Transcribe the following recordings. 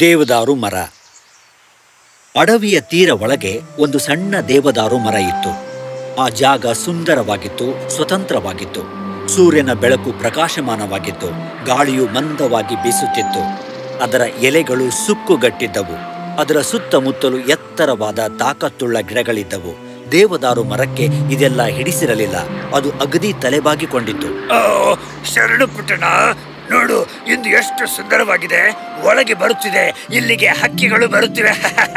ದೇವದಾರು ಮರ ಅಡವಿಯ ತೀರ ಒಳಗೆ ಒಂದು ಸಣ್ಣ ದೇವದಾರು ಮರ ಇತ್ತು ಆ ಜಾಗ ಸುಂದರವಾಗಿತ್ತು ಸ್ವತಂತ್ರವಾಗಿತ್ತು ಸೂರ್ಯನ ಬೆಳಕು ಪ್ರಕಾಶಮಾನವಾಗಿತ್ತು ಗಾಳಿಯು ಮಂದವಾಗಿ ಬೀಸುತ್ತಿತ್ತು ಅದರ ಎಲೆಗಳು ಸುಕ್ಕುಗಟ್ಟಿದ್ದವು ಅದರ ಸುತ್ತಮುತ್ತಲು ಎತ್ತರವಾದ ತಾಕತ್ತುಳ್ಳ ಗಿಡಗಳಿದ್ದವು ದೇವದಾರು ಮರಕ್ಕೆ ಇದೆಲ್ಲ ಹಿಡಿಸಿರಲಿಲ್ಲ ಅದು ಅಗದಿ ತಲೆಬಾಗಿಕೊಂಡಿತ್ತು ಶರಣು ಪುಟ್ಟಣ ನೋಡು ಇಂದು ಎಷ್ಟು ಸುಂದರವಾಗಿದೆ ಒಳಗೆ ಬರುತ್ತಿದೆ ಇಲ್ಲಿಗೆ ಹಕ್ಕಿಗಳು ಬರುತ್ತಿವೆ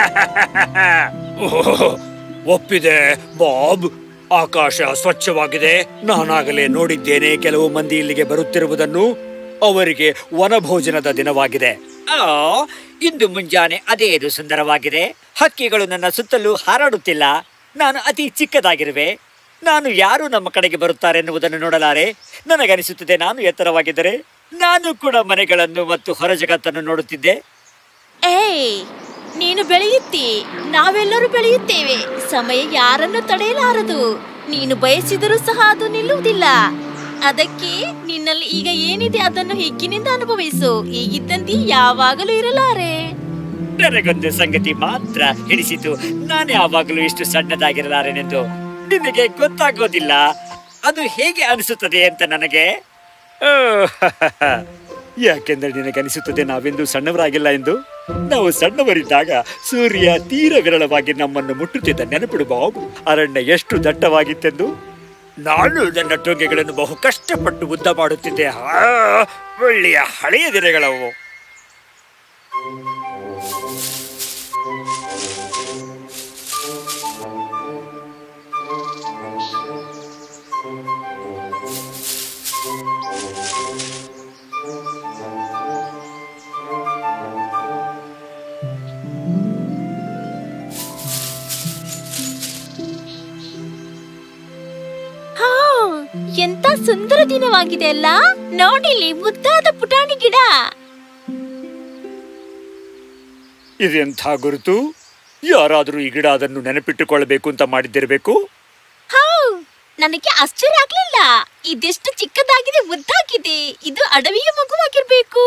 ಓಹ್, ಒಪ್ಪಿದೆ ಬಾಬ್ ಆಕಾಶ ಸ್ವಚ್ಛವಾಗಿದೆ ನಾನಾಗಲೇ ನೋಡಿದ್ದೇನೆ ಕೆಲವು ಮಂದಿ ಇಲ್ಲಿಗೆ ಬರುತ್ತಿರುವುದನ್ನು ಅವರಿಗೆ ವನಭೋಜನದ ದಿನವಾಗಿದೆ ಆ, ಇಂದು ಮುಂಜಾನೆ ಅದೇನು ಸುಂದರವಾಗಿದೆ ಹಕ್ಕಿಗಳು ನನ್ನ ಸುತ್ತಲೂ ಹಾರಾಡುತ್ತಿಲ್ಲ ನಾನು ಅತಿ ಚಿಕ್ಕದಾಗಿರುವೆ ನಾನು ಯಾರು ನಮ್ಮ ಕಡೆಗೆ ಬರುತ್ತಾರೆ ಎನ್ನುವುದನ್ನು ನೋಡಲಾರೆ ನನಗನಿಸುತ್ತದೆ ನಾನು ಎತ್ತರವಾಗಿದ್ದರೆ ನಾನು ಕೂಡ ಮನೆಗಳನ್ನು ಮತ್ತು ಹೊರ ಜಗತ್ತನ್ನು ನೋಡುತ್ತಿದ್ದೆ ಏಯ್ ನೀನು ಬೆಳೆಯುತ್ತಿ ನಾವೆಲ್ಲರೂ ಬೆಳೆಯುತ್ತೇವೆ ಸಮಯ ಯಾರನ್ನು ತಡೆಯಲಾರದು ನೀನು ಬಯಸಿದರೂ ಸಹ ಅದು ನಿಲ್ಲುವುದಿಲ್ಲ ಅದಕ್ಕೆ ನಿನ್ನಲ್ಲಿ ಈಗ ಏನಿದೆ ಅದನ್ನು ಹಿಗ್ಗಿನಿಂದ ಅನುಭವಿಸು ಈಗಿದ್ದಂತೆ ಯಾವಾಗಲೂ ಇರಲಾರೆ ನನಗೊಂದು ಸಂಗತಿ ಮಾತ್ರ ಹಿಡಿಸಿತು ನಾನು ಯಾವಾಗಲೂ ಇಷ್ಟು ಸಣ್ಣದಾಗಿರಲಾರೆನೆಂದು ನಿನಗೆ ಗೊತ್ತಾಗೋದಿಲ್ಲ ಅದು ಹೇಗೆ ಅನಿಸುತ್ತದೆ ಅಂತ ನನಗೆ ಆ, ಯಾಕೆಂದ್ರೆ ನಿನಗನಿಸುತ್ತದೆ ನಾವೆಂದು ಸಣ್ಣವರಾಗಿಲ್ಲ ಎಂದು ನಾವು ಸಣ್ಣವರಿದ್ದಾಗ ಸೂರ್ಯ ತೀರ ವಿರಳವಾಗಿ ನಮ್ಮನ್ನು ಮುಟ್ಟುತ್ತಿದ್ದ ನೆನಪಿಡು ಬಾಬು ಅರಣ್ಯ ಎಷ್ಟು ದಟ್ಟವಾಗಿತ್ತೆಂದು ನಾನು ನನ್ನ ಟೊಂಗೆಗಳನ್ನು ಬಹು ಕಷ್ಟಪಟ್ಟು ಉದ್ದ ಮಾಡುತ್ತಿದ್ದೆ ಆ, ಒಳ್ಳೆಯ ಹಳೆಯ ದಿನಗಳವು ಹಾ ಎಂತ ಸುಂದರ ದಿನವಾಗಿದೆ ಅಲ್ಲ ನೋಡಿಲಿ ಮುದ್ದಾದ ಪುಟಾಣಿ ಗಿಡ ಇದೆಂಥ ಗುರುತು ಯಾರಾದರೂ ಈ ಗಿಡ ಅದನ್ನು ನೆನಪಿಟ್ಟುಕೊಳ್ಳಬೇಕು ಅಂತ ಮಾಡಿದ್ದಿರಬೇಕು ಹೌ ನನಗೆ ಆಶ್ಚರ್ಯ ಆಗ್ಲಿಲ್ಲ ಇದೆಷ್ಟು ಚಿಕ್ಕದಾಗಿದೆ ಮುದ್ದಾಗಿದೆ ಇದು ಅಡವಿಯ ಮಗುವಾಗಿರ್ಬೇಕು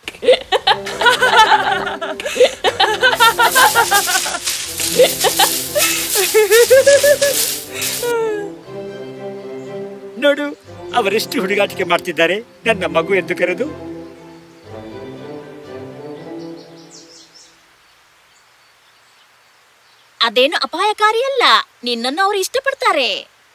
ನೋಡು ಅವರೆಷ್ಟು ಹುಡುಗಾಟಿಕೆ ಮಾಡ್ತಿದ್ದಾರೆ ನನ್ನ ಮಗು ಎಂದು ಕರೆದು ಅದೇನು ಅಪಾಯಕಾರಿ ಅಲ್ಲ ನಿನ್ನನ್ನು ಅವರು ಇಷ್ಟಪಡ್ತಾರೆ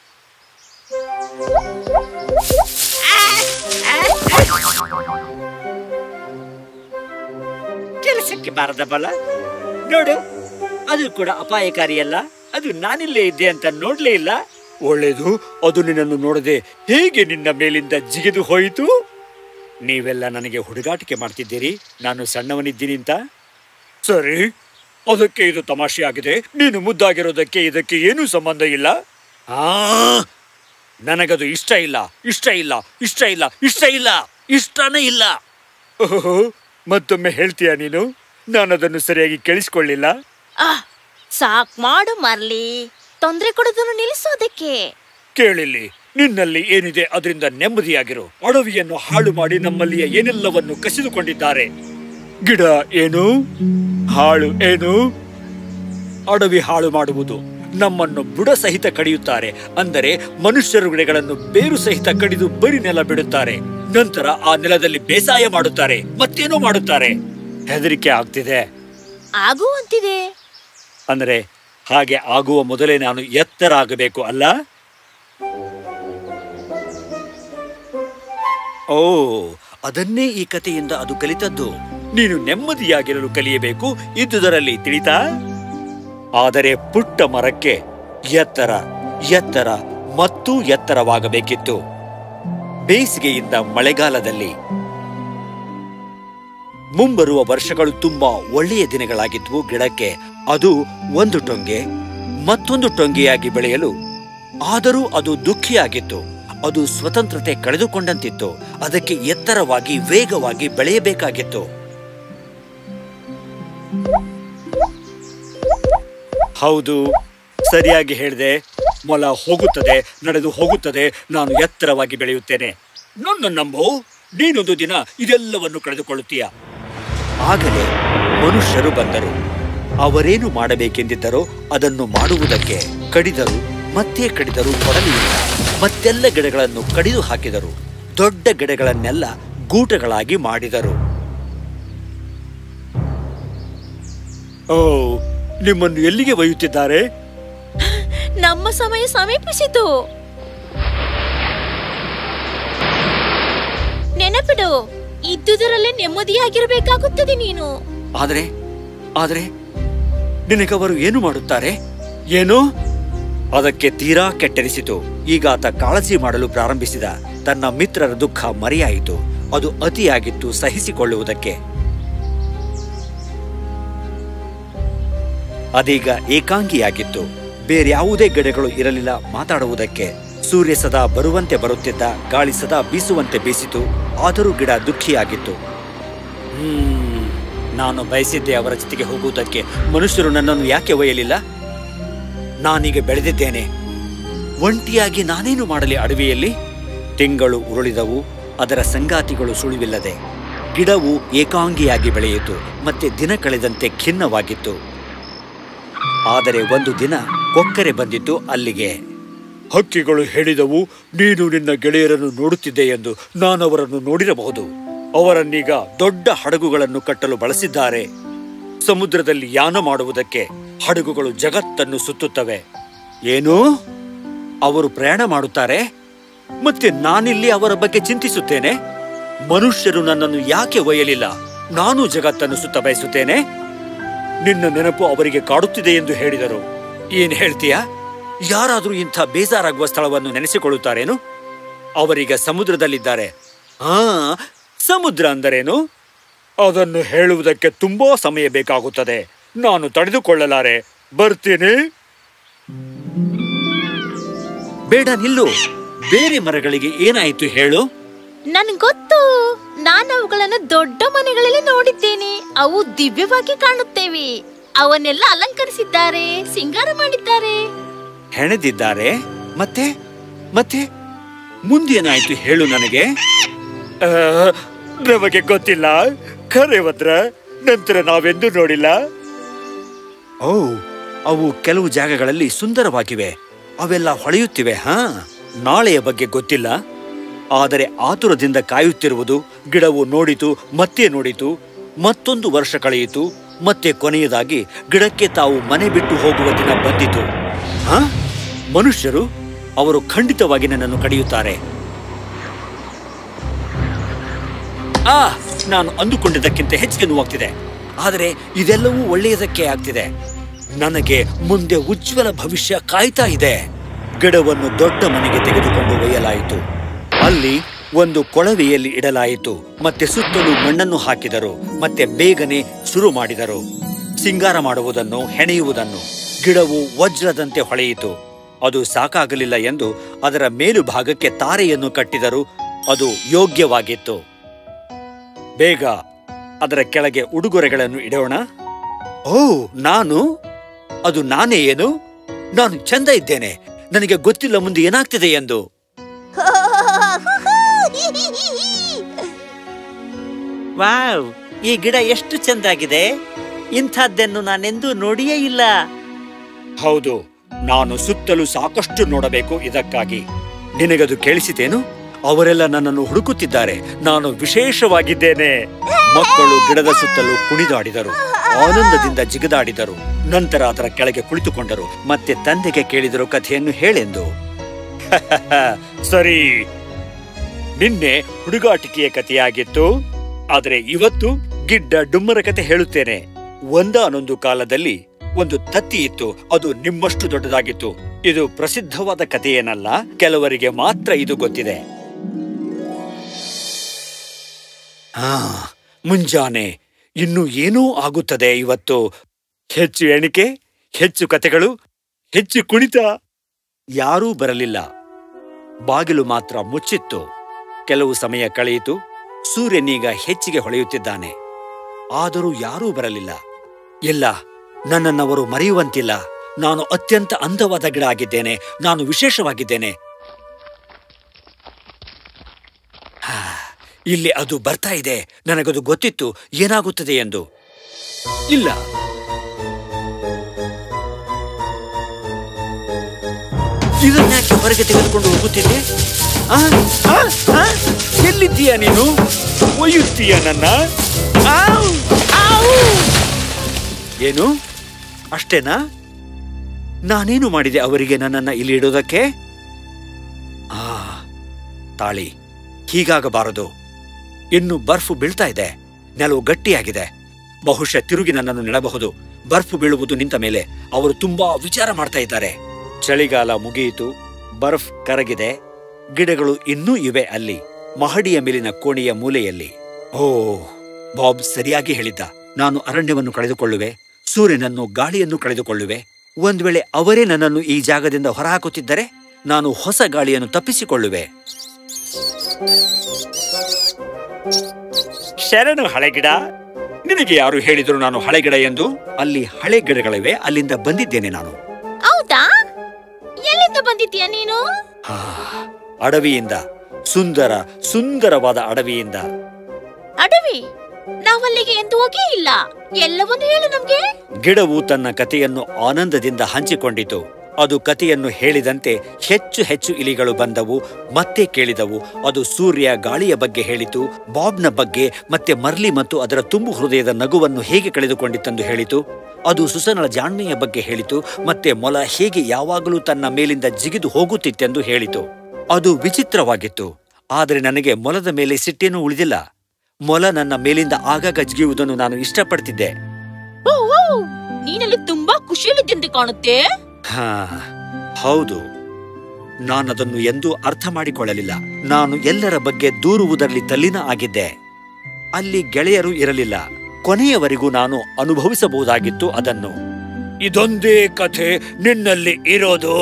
ಕೆಲಸಕ್ಕೆ ಬಾರದ ಬಲ ನೋಡು ಅದು ಕೂಡ ಅಪಾಯಕಾರಿಯಲ್ಲ ಅದು ನಾನಿಲ್ಲೇ ಇದ್ದೆ ಅಂತ ನೋಡ್ಲೇ ಇಲ್ಲ ಒಳ್ಳೆಯದು ಅದು ನಿನ್ನನ್ನು ನೋಡದೆ ಹೇಗೆ ನಿನ್ನ ಮೇಲಿಂದ ಜಿಗಿದು ಹೋಯಿತು ನೀವೆಲ್ಲ ನನಗೆ ಹುಡುಗಾಟಿಕೆ ಮಾಡ್ತಿದ್ದೀರಿ ನಾನು ಸಣ್ಣವನಿದ್ದೀನಿ ಅಂತ ಸರಿ ಅದಕ್ಕೆ ಇದು ತಮಾಷೆ ಆಗಿದೆ ನೀನು ಮುದ್ದಾಗಿರೋದಕ್ಕೆ ಇದಕ್ಕೆ ಏನೂ ಸಂಬಂಧ ಇಲ್ಲ ಆ ನನಗದು ಇಷ್ಟ ಇಲ್ಲ ಇಷ್ಟ ಇಲ್ಲ ಇಷ್ಟ ಇಲ್ಲ ಇಷ್ಟ ಇಲ್ಲ ಇಷ್ಟನೇ ಇಲ್ಲ ಓಹೋ ಮತ್ತೊಮ್ಮೆ ಹೇಳ್ತೀಯ ನೀನು ನಾನು ಅದನ್ನು ಸರಿಯಾಗಿ ಕೇಳಿಸ್ಕೊಳ್ಳಿಲ್ಲ ಆ ಸಾಕ್ ಮಾಡು ಮರ್ಲಿ ತೊಂದ್ರೆ ಕೊಡೋದನ್ನು ನಿಲ್ಲಿಸೋದಕ್ಕೆ ಕೇಳಿಲ್ಲಿ ನಿನ್ನಲ್ಲಿ ಏನಿದೆ ಅದರಿಂದ ನೆಮ್ಮದಿಯಾಗಿರು ಅಡವಿಯನ್ನು ಹಾಳು ಮಾಡಿ ನಮ್ಮಲ್ಲಿಯ ಏನೆಲ್ಲವನ್ನು ಕಸಿದುಕೊಂಡಿದ್ದಾರೆ ಗಿಡ ಏನು ಹಾಳು ಏನು ಅಡವಿ ಹಾಳು ಮಾಡುವುದು ನಮ್ಮನ್ನು ಬುಡ ಸಹಿತ ಕಡಿಯುತ್ತಾರೆ ಅಂದರೆ ಮನುಷ್ಯರು ಗಿಡಗಳನ್ನು ಬೇರು ಸಹಿತ ಕಡಿದು ಬರಿ ನೆಲ ಬಿಡುತ್ತಾರೆ ನಂತರ ಆ ನೆಲದಲ್ಲಿ ಬೇಸಾಯ ಮಾಡುತ್ತಾರೆ ಮತ್ತೇನೋ ಮಾಡುತ್ತಾರೆ ಹೆದರಿಕೆ ಆಗ್ತಿದೆ ಆಗುವಂತಿದೆ ಅಂದ್ರೆ ಹಾಗೆ ಆಗುವ ಮೊದಲೇ ನಾನು ಎತ್ತರ ಆಗಬೇಕು ಅಲ್ಲ ಓ ಅದನ್ನೇ ಈ ಕಥೆಯಿಂದ ಅದು ಕಲಿತದ್ದು ನೀನು ನೆಮ್ಮದಿಯಾಗಿರಲು ಕಲಿಯಬೇಕು ಇದ್ದುದರಲ್ಲಿ ತಿಳಿತಾ ಆದರೆ ಪುಟ್ಟ ಮರಕ್ಕೆ ಎತ್ತರ ಎತ್ತರ ಮತ್ತು ಎತ್ತರವಾಗಬೇಕಿತ್ತು ಬೇಸಿಗೆಯಿಂದ ಮಳೆಗಾಲದಲ್ಲಿ ಮುಂಬರುವ ವರ್ಷಗಳು ತುಂಬಾ ಒಳ್ಳೆಯ ದಿನಗಳಾಗಿದ್ವು ಗಿಡಕ್ಕೆ ಅದು ಒಂದು ಟೊಂಗೆ ಮತ್ತೊಂದು ಟೊಂಗೆಯಾಗಿ ಬೆಳೆಯಲು ಆದರೂ ಅದು ದುಃಖಿಯಾಗಿತ್ತು ಅದು ಸ್ವತಂತ್ರತೆ ಕಳೆದುಕೊಂಡಂತಿತ್ತು ಅದಕ್ಕೆ ಎತ್ತರವಾಗಿ ವೇಗವಾಗಿ ಬೆಳೆಯಬೇಕಾಗಿತ್ತು ಹೌದು ಸರಿಯಾಗಿ ಹೇಳಿದೆ ಮೊಲ ಹೋಗುತ್ತದೆ ನಡೆದು ಹೋಗುತ್ತದೆ ನಾನು ಎತ್ತರವಾಗಿ ಬೆಳೆಯುತ್ತೇನೆ ನನ್ನ ನಂಬು ನೀನೊಂದು ದಿನ ಇದೆಲ್ಲವನ್ನು ಕಳೆದುಕೊಳ್ಳುತ್ತೀಯ ಆಗಲೇ ಮನುಷ್ಯರು ಬಂದರು ಅವರೇನು ಮಾಡಬೇಕೆಂದಿದ್ದರೋ ಅದನ್ನು ಮಾಡುವುದಕ್ಕೆ ಕಡಿದರು ಮತ್ತೆ ಕಡಿದರು ಕೊಡಲಿಲ್ಲ ಮತ್ತೆಲ್ಲ ಗಿಡಗಳನ್ನು ಕಡಿದು ಹಾಕಿದರು ದೊಡ್ಡ ಗಿಡಗಳನ್ನೆಲ್ಲ ಗೂಟಗಳಾಗಿ ಮಾಡಿದರು ಓ ನಿಮ್ಮನ್ನು ಎಲ್ಲಿಗೆ ಒಯ್ಯುತ್ತಿದ್ದಾರೆ ನಮ್ಮ ಸಮಯ ಸಮೀಪಿಸಿತು ನೆನಪಿಡು ಇದ್ದುದರಲ್ಲೇ ನೆಮ್ಮದಿಯಾಗಿರಬೇಕಾಗುತ್ತದೆ ನೀನು ಆದರೆ ಆದರೆ ನಿನಗವರು ಏನು ಮಾಡುತ್ತಾರೆ ಏನು ಅದಕ್ಕೆ ತೀರಾ ಕೆಟ್ಟರಿಸಿತು ಈಗ ಆತ ಕಾಳಜಿ ಮಾಡಲು ಪ್ರಾರಂಭಿಸಿದ ತನ್ನ ಮಿತ್ರರ ದುಃಖ ಮರೆಯಾಯಿತು ಅದು ಅತಿಯಾಗಿತ್ತು ಸಹಿಸಿಕೊಳ್ಳುವುದಕ್ಕೆ ಅದೀಗ ಏಕಾಂಗಿಯಾಗಿತ್ತು ಬೇರ್ಯಾವುದೇ ಗಿಡಗಳು ಇರಲಿಲ್ಲ ಮಾತಾಡುವುದಕ್ಕೆ ಸೂರ್ಯ ಸದಾ ಬರುವಂತೆ ಬರುತ್ತಿದ್ದ ಗಾಳಿ ಸದಾ ಬೀಸುವಂತೆ ಬೀಸಿತು ಆದರೂ ಗಿಡ ದುಃಖಿಯಾಗಿತ್ತು ಹ್ಮ್ ನಾನು ಬಯಸಿದ್ದೆ ಅವರ ಜೊತೆಗೆ ಹೋಗುವುದಕ್ಕೆ ಮನುಷ್ಯರು ನನ್ನನ್ನು ಯಾಕೆ ಒಯ್ಯಲಿಲ್ಲ ನಾನೀಗ ಬೆಳೆದಿದ್ದೇನೆ ಒಂಟಿಯಾಗಿ ನಾನೇನು ಮಾಡಲಿ ಅಡವಿಯಲ್ಲಿ ತಿಂಗಳು ಉರುಳಿದವು ಅದರ ಸಂಗಾತಿಗಳು ಸುಳಿವಿಲ್ಲದೆ ಗಿಡವು ಏಕಾಂಗಿಯಾಗಿ ಬೆಳೆಯಿತು ಮತ್ತೆ ದಿನ ಕಳೆದಂತೆ ಖಿನ್ನವಾಗಿತ್ತು ಆದರೆ ಒಂದು ದಿನ ಕೊಕ್ಕರೆ ಬಂದಿತ್ತು ಅಲ್ಲಿಗೆ ಹಕ್ಕಿಗಳು ಹೇಳಿದವು ನೀನು ನಿನ್ನ ಗೆಳೆಯರನ್ನು ನೋಡುತ್ತಿದ್ದೆ ಎಂದು ನಾನು ಅವರನ್ನು ನೋಡಿರಬಹುದು ಅವರನ್ನೀಗ ದೊಡ್ಡ ಹಡಗುಗಳನ್ನು ಕಟ್ಟಲು ಬಳಸಿದ್ದಾರೆ ಸಮುದ್ರದಲ್ಲಿ ಯಾನ ಮಾಡುವುದಕ್ಕೆ ಹಡಗುಗಳು ಜಗತ್ತನ್ನು ಸುತ್ತುತ್ತವೆ ಏನು ಅವರು ಪ್ರಯಾಣ ಮಾಡುತ್ತಾರೆ ಮತ್ತೆ ನಾನಿಲ್ಲಿ ಅವರ ಬಗ್ಗೆ ಚಿಂತಿಸುತ್ತೇನೆ ಮನುಷ್ಯರು ನನ್ನನ್ನು ಯಾಕೆ ಒಯ್ಯಲಿಲ್ಲ ನಾನು ಜಗತ್ತನ್ನು ಸುತ್ತ ಬಯಸುತ್ತೇನೆ ನಿನ್ನ ನೆನಪು ಅವರಿಗೆ ಕಾಡುತ್ತಿದೆ ಎಂದು ಹೇಳಿದರು ಏನ್ ಹೇಳ್ತೀಯಾ ಯಾರಾದ್ರೂ ಇಂಥ ಬೇಜಾರಾಗುವ ಸ್ಥಳವನ್ನು ನೆನೆಸಿಕೊಳ್ಳುತ್ತಾರೇನು ಅವರೀಗ ಸಮುದ್ರದಲ್ಲಿದ್ದಾರೆ ಹಾ ಸಮುದ್ರ ಅಂದರೇನು ಅದನ್ನು ಹೇಳುವುದಕ್ಕೆ ತುಂಬಾ ಸಮಯ ಬೇಕಾಗುತ್ತದೆ ನಾನು ತಡೆದುಕೊಳ್ಳಲಾರೆ ಬರ್ತೀನಿ ಬೇಡ ನಿಲ್ಲು ಬೇರೆ ಮರಗಳಿಗೆ ಏನಾಯಿತು ಹೇಳು ನನ್ ಗೊತ್ತು ನಾನು ಅವುಗಳನ್ನು ದೊಡ್ಡ ಮನೆಗಳಲ್ಲಿ ನೋಡಿದ್ದೇನೆ ಅವು ದಿವ್ಯವಾಗಿ ಕಾಣುತ್ತೇವೆ ಅವನ್ನೆಲ್ಲ ಅಲಂಕರಿಸಿದ್ದಾರೆ ಸಿಂಗಾರ ಮಾಡಿದ್ದಾರೆ ಹೆಣೆದಿದ್ದಾರೆ ಮತ್ತೆ ಮತ್ತೆ ಮುಂದೇನಾಯ್ತು ಹೇಳು ನನಗೆ ಆ, ನಮಗೆ ಗೊತ್ತಿಲ್ಲ ಖರೆ ವದ್ರ ನಂತರ ನಾವೆಂದೂ ನೋಡಿಲ್ಲ ಓ ಅವು ಕೆಲವು ಜಾಗಗಳಲ್ಲಿ ಸುಂದರವಾಗಿವೆ ಅವೆಲ್ಲ ಹೊಳೆಯುತ್ತಿವೆ ಹಾ ನಾಳೆಯ ಬಗ್ಗೆ ಗೊತ್ತಿಲ್ಲ ಆದರೆ ಆತುರದಿಂದ ಕಾಯುತ್ತಿರುವುದು ಗಿಡವು ನೋಡಿತು ಮತ್ತೆ ನೋಡಿತು ಮತ್ತೊಂದು ವರ್ಷ ಕಳೆಯಿತು ಮತ್ತೆ ಕೊನೆಯದಾಗಿ ಗಿಡಕ್ಕೆ ತಾವು ಮನೆ ಬಿಟ್ಟು ಹೋಗುವ ದಿನ ಬಂದಿತು ಹಾ ಮನುಷ್ಯರು ಅವರು ಖಂಡಿತವಾಗಿ ನನ್ನನ್ನು ಕಡಿಯುತ್ತಾರೆ ಆ ನಾನು ಅಂದುಕೊಂಡಿದ್ದಕ್ಕಿಂತ ಹೆಚ್ಚಿಗೆ ನೋವಾಗ್ತಿದೆ ಆದರೆ ಇದೆಲ್ಲವೂ ಒಳ್ಳೆಯದಕ್ಕೆ ಆಗ್ತಿದೆ ನನಗೆ ಮುಂದೆ ಉಜ್ವಲ ಭವಿಷ್ಯ ಕಾಯ್ತಾ ಇದೆ ಗಿಡವನ್ನು ದೊಡ್ಡ ಮನೆಗೆ ತೆಗೆದುಕೊಂಡು ಒಯ್ಯಲಾಯಿತು ಅಲ್ಲಿ ಒಂದು ಕೊಳವೆಯಲ್ಲಿ ಇಡಲಾಯಿತು ಮತ್ತೆ ಸುತ್ತಲೂ ಮಣ್ಣನ್ನು ಹಾಕಿದರು ಮತ್ತೆ ಬೇಗನೆ ಶುರು ಮಾಡಿದರು ಸಿಂಗಾರ ಮಾಡುವುದನ್ನು ಹೆಣೆಯುವುದನ್ನು ಗಿಡವು ವಜ್ರದಂತೆ ಹೊಳೆಯಿತು ಅದು ಸಾಕಾಗಲಿಲ್ಲ ಎಂದು ಅದರ ಮೇಲುಭಾಗಕ್ಕೆ ತಾರೆಯನ್ನು ಕಟ್ಟಿದರು ಅದು ಯೋಗ್ಯವಾಗಿತ್ತು ಬೇಗ ಅದರ ಕೆಳಗೆ ಉಡುಗೊರೆಗಳನ್ನು ಇಡೋಣ ಓ ನಾನು ಅದು ನಾನೇ ಏನು ನಾನು ಚಂದ ಇದ್ದೇನೆ ನನಗೆ ಗೊತ್ತಿಲ್ಲ ಮುಂದೆ ಏನಾಗ್ತಿದೆ ಎಂದು ವಾವ್ ಈ ಗಿಡ ಎಷ್ಟು ಚೆಂದಾಗಿದೆ ಇಂಥದ್ದನ್ನು ನಾನೆಂದೂ ನೋಡಿಯೇ ಇಲ್ಲ ಹೌದು ನಾನು ಸುತ್ತಲೂ ಸಾಕಷ್ಟು ನೋಡಬೇಕು ಇದಕ್ಕಾಗಿ ನಿನಗದು ಕೇಳಿಸಿತೇನು ಅವರೆಲ್ಲ ನನ್ನನ್ನು ಹುಡುಕುತ್ತಿದ್ದಾರೆ ನಾನು ವಿಶೇಷವಾಗಿದ್ದೇನೆ ಮಕ್ಕಳು ಗಿಡದ ಸುತ್ತಲೂ ಕುಣಿದಾಡಿದರು ಆನಂದದಿಂದ ಜಿಗಿದಾಡಿದರು ನಂತರ ಅದರ ಕೆಳಗೆ ಕುಳಿತುಕೊಂಡರು ಮತ್ತೆ ತಂದೆಗೆ ಕೇಳಿದರು ಕಥೆಯನ್ನು ಹೇಳೆಂದು ಸರಿ ನಿನ್ನೆ ಹುಡುಗಾಟಿಕೆಯ ಕಥೆಯಾಗಿತ್ತು ಆದರೆ ಇವತ್ತು ಗಿಡ್ಡ ಡುಮ್ಮರ ಕತೆ ಹೇಳುತ್ತೇನೆ ಒಂದಾನೊಂದು ಕಾಲದಲ್ಲಿ ಒಂದು ತತ್ತಿ ಇತ್ತು ಅದು ನಿಮ್ಮಷ್ಟು ದೊಡ್ಡದಾಗಿತ್ತು ಇದು ಪ್ರಸಿದ್ಧವಾದ ಕಥೆಯೇನಲ್ಲ ಕೆಲವರಿಗೆ ಮಾತ್ರ ಇದು ಗೊತ್ತಿದೆ ಹಾ ಮುಂಜಾನೆ ಇನ್ನು ಏನೂ ಆಗುತ್ತದೆ ಇವತ್ತು ಹೆಚ್ಚು ಎಣಿಕೆ ಹೆಚ್ಚು ಕಥೆಗಳು ಹೆಚ್ಚು ಕುಣಿತ ಯಾರೂ ಬರಲಿಲ್ಲ ಬಾಗಿಲು ಮಾತ್ರ ಮುಚ್ಚಿತ್ತು ಕೆಲವು ಸಮಯ ಕಳೆಯಿತು ಸೂರ್ಯನೀಗ ಹೆಚ್ಚಿಗೆ ಹೊಳೆಯುತ್ತಿದ್ದಾನೆ ಆದರೂ ಯಾರೂ ಬರಲಿಲ್ಲ ಇಲ್ಲ ನನ್ನನ್ನವರು ಮರೆಯುವಂತಿಲ್ಲ ನಾನು ಅತ್ಯಂತ ಅಂದವಾದ ಗಿಡ ಆಗಿದ್ದೇನೆ ನಾನು ವಿಶೇಷವಾಗಿದ್ದೇನೆ ಹಾ, ಇಲ್ಲಿ ಅದು ಬರ್ತಾ ಇದೆ ನನಗದು ಗೊತ್ತಿತ್ತು ಏನಾಗುತ್ತದೆ ಎಂದು ಇಲ್ಲ ಇದನ್ಯಾಕೆ ಹೊರಗೆ ತೆಗೆದುಕೊಂಡು ಹೋಗುತ್ತಿದ್ದೆ ಆ? ಆ? ಆ? ಎಲ್ಲಿದ್ದೀಯ ನೀನು ಒಯ್ಯುತ್ತೀಯ ನನ್ನ ಆವ್! ಆವ್! ಏನು ಅಷ್ಟೇನಾ ನಾನೇನು ಮಾಡಿದೆ ಅವರಿಗೆ ನನ್ನನ್ನ ಇಲ್ಲಿ ಇಡೋದಕ್ಕೆ ಆ ತಾಳಿ ಹೀಗಾಗಬಾರದು ಇನ್ನು ಬರ್ಫು ಬೀಳ್ತಾ ಇದೆ ನೆಲವು ಗಟ್ಟಿಯಾಗಿದೆ ಬಹುಶಃ ತಿರುಗಿ ನನ್ನನ್ನು ನೆಡಬಹುದು ಬರ್ಫು ಬೀಳುವುದು ನಿಂತ ಮೇಲೆ ಅವರು ತುಂಬಾ ವಿಚಾರ ಮಾಡ್ತಾ ಇದ್ದಾರೆ ಚಳಿಗಾಲ ಮುಗಿಯಿತು ಬರ್ಫ್ ಕರಗಿದೆ ಗಿಡಗಳು ಇನ್ನೂ ಇವೆ ಅಲ್ಲಿ ಮಹಡಿಯ ಮೇಲಿನ ಕೋಣೆಯ ಮೂಲೆಯಲ್ಲಿ ಓ ಬಾಬ್ ಸರಿಯಾಗಿ ಹೇಳಿದ್ದ ನಾನು ಅರಣ್ಯವನ್ನು ಕಳೆದುಕೊಳ್ಳುವೆ ಸೂರ್ಯನನ್ನು ಗಾಳಿಯನ್ನು ಕಳೆದುಕೊಳ್ಳುವೆ ಒಂದ್ ವೇಳೆ ಅವರೇ ನನ್ನನ್ನು ಈ ಜಾಗದಿಂದ ಹೊರಹಾಕುತ್ತಿದ್ದರೆ ನಾನು ಹೊಸ ಗಾಳಿಯನ್ನು ತಪ್ಪಿಸಿಕೊಳ್ಳುವೆ ಶರಣು ಹಳೆಗಿಡ ನಿನಗೆ ಯಾರು ಹೇಳಿದ್ರು ನಾನು ಹಳೆಗಿಡ ಎಂದು ಅಲ್ಲಿ ಹಳೆ ಗಿಡಗಳಿವೆ ಅಲ್ಲಿಂದ ಬಂದಿದ್ದೇನೆ ನಾನು ಹೌದಾ ಎಲ್ಲಿಂದ ಬಂದಿದ್ಯಾ ನೀನು ಹಾ, ಅಡವಿಯಿಂದ ಸುಂದರ ಸುಂದರವಾದ ಅಡವಿಯಿಂದ ಅಡವಿ ನಾವಲ್ಲಿಗೆ ಎಂದು ಹೋಗೇ ಇಲ್ಲ ಎಲ್ಲವನ್ನೂ ಹೇಳು ನಮ್ಗೆ ಗಿಡವು ತನ್ನ ಕಥೆಯನ್ನು ಆನಂದದಿಂದ ಹಂಚಿಕೊಂಡಿತು ಅದು ಕಥೆಯನ್ನು ಹೇಳಿದಂತೆ ಹೆಚ್ಚು ಹೆಚ್ಚು ಇಲಿಗಳು ಬಂದವು ಮತ್ತೆ ಕೇಳಿದವು ಅದು ಸೂರ್ಯ ಗಾಳಿಯ ಬಗ್ಗೆ ಹೇಳಿತು ಬಾಬ್ನ ಬಗ್ಗೆ ಮತ್ತೆ ಮರ್ಲಿ ಮತ್ತು ಅದರ ತುಂಬು ಹೃದಯದ ನಗುವನ್ನು ಹೇಗೆ ಕಳೆದುಕೊಂಡಿತೆಂದು ಹೇಳಿತು ಅದು ಸುಸನಳ ಜಾಣ್ಮೆಯ ಬಗ್ಗೆ ಹೇಳಿತು ಮತ್ತೆ ಮೊಲ ಹೇಗೆ ಯಾವಾಗಲೂ ತನ್ನ ಮೇಲಿಂದ ಜಿಗಿದು ಹೋಗುತ್ತಿತ್ತೆಂದು ಹೇಳಿತು ಅದು ವಿಚಿತ್ರವಾಗಿತ್ತು ಆದರೆ ನನಗೆ ಮೊಲದ ಮೇಲೆ ಸಿಟ್ಟೇನೂ ಉಳಿದಿಲ್ಲ ಮೊಲ ನನ್ನ ಮೇಲಿಂದ ಆಗಾಗ ಜಿಗಿಯುವುದನ್ನು ನಾನು ಇಷ್ಟಪಡ್ತಿದ್ದೆ ಓ ಓ, ನೀನಲ್ಲಿ ತುಂಬಾ ಖುಷಿಯಲ್ಲಿದ್ದಂತೆ ಕಾಣುತ್ತೆ ಹಾ ಹೌದು ನಾನದನ್ನು ಎಂದೂ ಅರ್ಥ ಮಾಡಿಕೊಳ್ಳಲಿಲ್ಲ ನಾನು ಎಲ್ಲರ ಬಗ್ಗೆ ದೂರುವುದರಲ್ಲಿ ತಲ್ಲಿನ ಆಗಿದ್ದೆ ಅಲ್ಲಿ ಗೆಳೆಯರು ಇರಲಿಲ್ಲ ಕೊನೆಯವರೆಗೂ ನಾನು ಅನುಭವಿಸಬಹುದಾಗಿತ್ತು ಅದನ್ನು ಇದೊಂದೇ ಕಥೆ ನಿನ್ನಲ್ಲಿ ಇರೋದು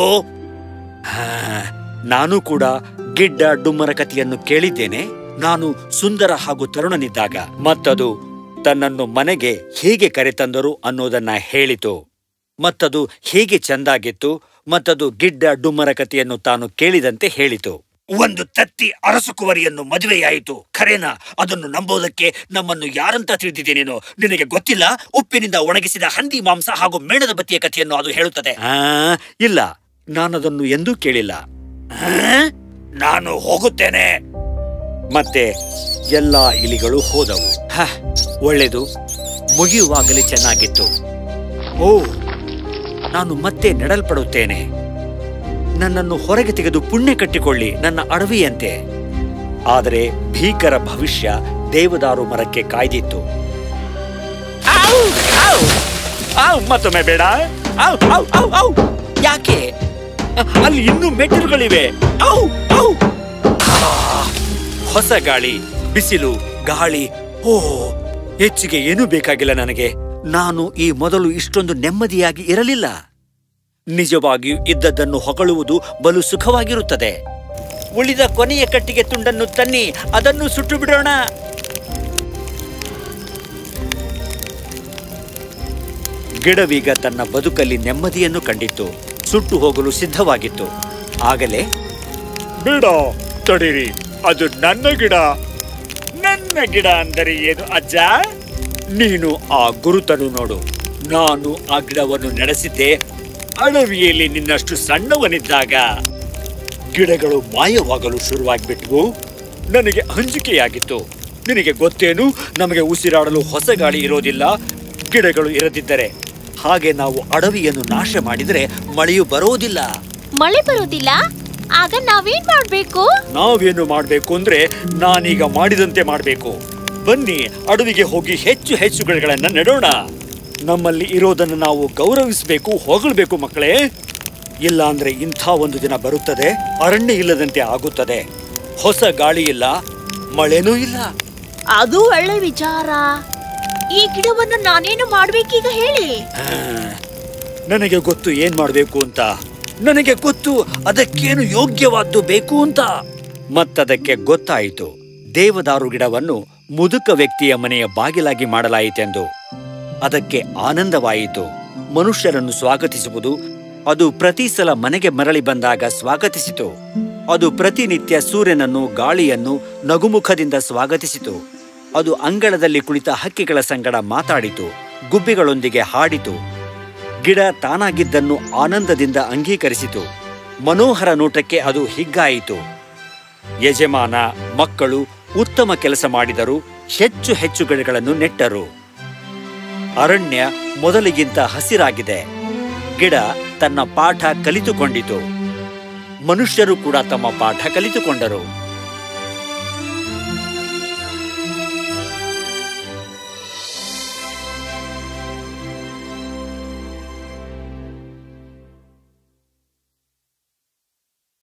ಹಾ, ನಾನು ಕೂಡ ಗಿಡ್ಡ ಡುಮ್ಮರ ಕಥೆಯನ್ನು ಕೇಳಿದ್ದೇನೆ ನಾನು ಸುಂದರ ಹಾಗೂ ತರುಣನಿದ್ದಾಗ ಮತ್ತದು ತನ್ನನ್ನು ಮನೆಗೆ ಹೇಗೆ ಕರೆತಂದರು ಅನ್ನೋದನ್ನ ಹೇಳಿತು ಮತ್ತದು ಹೇಗೆ ಚೆಂದಾಗಿತ್ತು ಮತ್ತದು ಗಿಡ್ಡ ಡುಮ್ಮರ ಕಥೆಯನ್ನು ತಾನು ಕೇಳಿದಂತೆ ಹೇಳಿತು ಒಂದು ತತ್ತಿ ಅರಸು ಕುವರಿಯನ್ನು ಮದುವೆಯಾಯಿತು ಖರೇನಾ ಅದನ್ನು ನಂಬೋದಕ್ಕೆ ನಮ್ಮನ್ನು ಯಾರಂತ ತಿಳಿದಿದೆ ನೀನು ನಿನಗೆ ಗೊತ್ತಿಲ್ಲ ಉಪ್ಪಿನಿಂದ ಒಣಗಿಸಿದ ಹಂದಿ ಮಾಂಸ ಹಾಗೂ ಮೇಣದ ಬತ್ತಿಯ ಕಥೆಯನ್ನು ಅದು ಹೇಳುತ್ತದೆ ಆ ಇಲ್ಲ ನಾನದನ್ನು ಎಂದೂ ಕೇಳಿಲ್ಲ ಆ? ನಾನು ಹೋಗುತ್ತೇನೆ ಮತ್ತೆ ಎಲ್ಲಾ ಇಲಿಗಳು ಹೋದವು ಹ ಒಳ್ಳೆದು ಮುಗಿಯುವಾಗಲೇ ಚೆನ್ನಾಗಿತ್ತು ಓ ನಾನು ಮತ್ತೆ ನೆಡಲ್ಪಡುತ್ತೇನೆ ನನ್ನನ್ನು ಹೊರಗೆ ತೆಗೆದು ಪುಣ್ಯ ಕಟ್ಟಿಕೊಳ್ಳಿ ನನ್ನ ಅಡವಿಯಂತೆ ಆದರೆ ಭೀಕರ ಭವಿಷ್ಯ ದೇವದಾರು ಮರಕ್ಕೆ ಕಾಯ್ದಿತ್ತು ಆವ್, ಆವ್, ಆವ್, ಮತ್ತೊಮ್ಮೆ ಬೇಡ ಆವ್, ಆವ್, ಆವ್, ಆವ್. ಯಾಕೆ ಅ- ಅಲ್ಲಿ ಇನ್ನೂ ಮೆಟ್ಟಿಲುಗಳಿವೆ ಆವ್, ಆವ್. ಹೊಸ ಗಾಳಿ ಬಿಸಿಲು ಗಾಳಿ ಓ ಹೆಚ್ಚಿಗೆ ಏನೂ ಬೇಕಾಗಿಲ್ಲ ನನಗೆ ನಾನು ಈ ಮೊದಲು ಇಷ್ಟೊಂದು ನೆಮ್ಮದಿಯಾಗಿ ಇರಲಿಲ್ಲ ನಿಜವಾಗಿಯೂ ಇದ್ದದ್ದನ್ನು ಹೊಗಳುವುದು ಬಲು ಸುಖವಾಗಿರುತ್ತದೆ ಉಳಿದ ಕೊನೆಯ ಕಟ್ಟಿಗೆ ತುಂಡನ್ನು ತನ್ನಿ ಅದನ್ನು ಸುಟ್ಟು ಬಿಡೋಣ ಗಿಡವೀಗ ತನ್ನ ಬದುಕಲ್ಲಿ ನೆಮ್ಮದಿಯನ್ನು ಕಂಡಿತ್ತು ಸುಟ್ಟು ಹೋಗಲು ಸಿದ್ಧವಾಗಿತ್ತು ಆಗಲೇ ಬೇಡ ತಡೀರಿ ಅದು ನನ್ನ ಗಿಡ ನನ್ನ ಗಿಡ ಅಂದರೆ ಏನು ಅಜ್ಜ ನೀನು ಆ ಗುರುತನು ನೋಡು ನಾನು ಆ ಗಿಡವನ್ನು ನಡೆಸಿದ್ದೆ ಅಡವಿಯಲ್ಲಿ ನಿನ್ನಷ್ಟು ಸಣ್ಣವನಿದ್ದಾಗ ಗಿಡಗಳು ಮಾಯವಾಗಲು ಶುರುವಾಗ್ಬಿಟ್ವು ನನಗೆ ಹಂಚಿಕೆಯಾಗಿತ್ತು ನಿನಗೆ ಗೊತ್ತೇನು ನಮಗೆ ಉಸಿರಾಡಲು ಹೊಸ ಗಾಳಿ ಇರೋದಿಲ್ಲ ಗಿಡಗಳು ಇರದಿದ್ದರೆ ಹಾಗೆ ನಾವು ಅಡವಿಯನ್ನು ನಾಶ ಮಾಡಿದರೆ ಮಳೆಯು ಬರೋದಿಲ್ಲ ಮಳೆ ಬರೋದಿಲ್ಲ ಆಗ ನಾವೇನ್ ಮಾಡ್ಬೇಕು ನಾವೇನು ಮಾಡ್ಬೇಕು ಅಂದ್ರೆ ನಾನೀಗ ಮಾಡಿದಂತೆ ಮಾಡ್ಬೇಕು ಬನ್ನಿ ಅಡವಿಗೆ ಹೋಗಿ ಹೆಚ್ಚು ಹೆಚ್ಚು ಗಿಡಗಳನ್ನ ನೆಡೋಣ ನಮ್ಮಲ್ಲಿ ಇರೋದನ್ನು ನಾವು ಗೌರವಿಸಬೇಕು ಹೊಗಳ್ಬೇಕು ಮಕ್ಕಳೇ ಇಲ್ಲ ಅಂದ್ರೆ ಇಂಥ ಒಂದು ದಿನ ಬರುತ್ತದೆ ಅರಣ್ಯ ಇಲ್ಲದಂತೆ ಆಗುತ್ತದೆ ಹೊಸ ಗಾಳಿ ಇಲ್ಲ ಮಳೆನೂ ಇಲ್ಲ ಅದು ಒಳ್ಳೆ ವಿಚಾರ ಈ ಗಿಡವನ್ನು ನಾನೇನು ಮಾಡ್ಬೇಕೀಗ ಹೇಳಿ ಆ, ನನಗೆ ಗೊತ್ತು ಏನ್ ಮಾಡ್ಬೇಕು ಅಂತ ನನಗೆ ಗೊತ್ತು ಅದಕ್ಕೇನು ಯೋಗ್ಯವಾದ್ದು ಬೇಕು ಅಂತ ಮತ್ತದಕ್ಕೆ ಗೊತ್ತಾಯಿತು ದೇವದಾರು ಗಿಡವನ್ನು ಮುದುಕ ವ್ಯಕ್ತಿಯ ಮನೆಯ ಬಾಗಿಲಾಗಿ ಮಾಡಲಾಯಿತೆಂದು ಅದಕ್ಕೆ ಆನಂದವಾಯಿತು ಮನುಷ್ಯರನ್ನು ಸ್ವಾಗತಿಸುವುದು ಅದು ಪ್ರತಿ ಸಲ ಮನೆಗೆ ಮರಳಿ ಬಂದಾಗ ಸ್ವಾಗತಿಸಿತು ಅದು ಪ್ರತಿನಿತ್ಯ ಸೂರ್ಯನನ್ನು ಗಾಳಿಯನ್ನು ನಗುಮುಖದಿಂದ ಸ್ವಾಗತಿಸಿತು ಅದು ಅಂಗಳದಲ್ಲಿ ಕುಳಿತ ಹಕ್ಕಿಗಳ ಸಂಗಡ ಮಾತಾಡಿತು ಗುಬ್ಬಿಗಳೊಂದಿಗೆ ಹಾಡಿತು ಗಿಡ ತಾನಾಗಿದ್ದನ್ನು ಆನಂದದಿಂದ ಅಂಗೀಕರಿಸಿತು ಮನೋಹರ ನೋಟಕ್ಕೆ ಅದು ಹಿಗ್ಗಾಯಿತು ಯಜಮಾನ ಮಕ್ಕಳು ಉತ್ತಮ ಕೆಲಸ ಮಾಡಿದರು ಹೆಚ್ಚು ಹೆಚ್ಚು ಗಿಡಗಳನ್ನು ನೆಟ್ಟರು ಅರಣ್ಯ ಮೊದಲಿಗಿಂತ ಹಸಿರಾಗಿದೆ ಗಿಡ ತನ್ನ ಪಾಠ ಕಲಿತುಕೊಂಡಿತು ಮನುಷ್ಯರು ಕೂಡ ತಮ್ಮ ಪಾಠ ಕಲಿತುಕೊಂಡರು